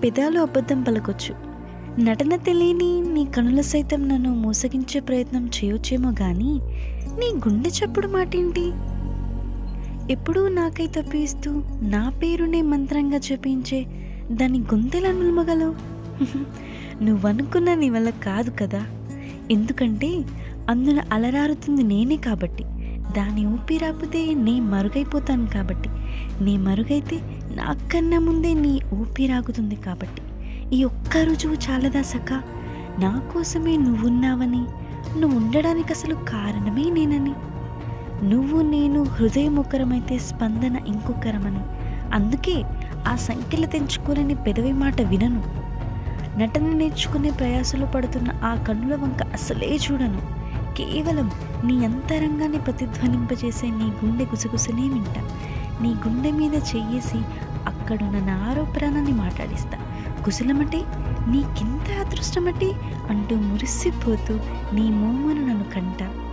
పెదాలు అబద్ధం పలకొచ్చు నటన తెలియని నీ కనుల సైతం నన్ను మోసగించే ప్రయత్నం చేయొచ్చేమో కానీ నీ గుండె చప్పుడు మాటేంటి ఎప్పుడూ నాకై తప్పిస్తూ నా పేరునే మంత్రంగా జపించే దాని గొంతెలా నిలమగలవు నువ్వనుకున్న నీ వల్ల కాదు కదా ఎందుకంటే అందులో అలరారుతుంది నేనే కాబట్టి దాని ఊపిరాపితే నే మరుగైపోతాను కాబట్టి నీ మరుగైతే నాకన్నా ముందే నీ ఊపిరాగుతుంది కాబట్టి ఈ ఒక్క రుజువు చాలదా సఖ నా కోసమే నువ్వున్నావని నువ్వు ఉండడానికి అసలు కారణమే నేనని నువ్వు నేను హృదయం ఒకరమైతే స్పందన ఇంకొకరమని అందుకే ఆ సంఖ్యలు తెంచుకోలేని పెదవి మాట వినను నటన నేర్చుకునే ప్రయాసలో పడుతున్న ఆ కన్నుల వంక అసలే చూడను కేవలం నీ అంతరంగాన్ని ప్రతిధ్వనింపజేసే నీ గుండె గుసగుసనే వింటా నీ గుండె మీద చెయ్యేసి అక్కడున్న నా ఆరోపణని మాట్లాడిస్తా కుశలమటే నీకింత అదృష్టమటే అంటూ మురిసిపోతూ నీ మోమును నన్ను కంట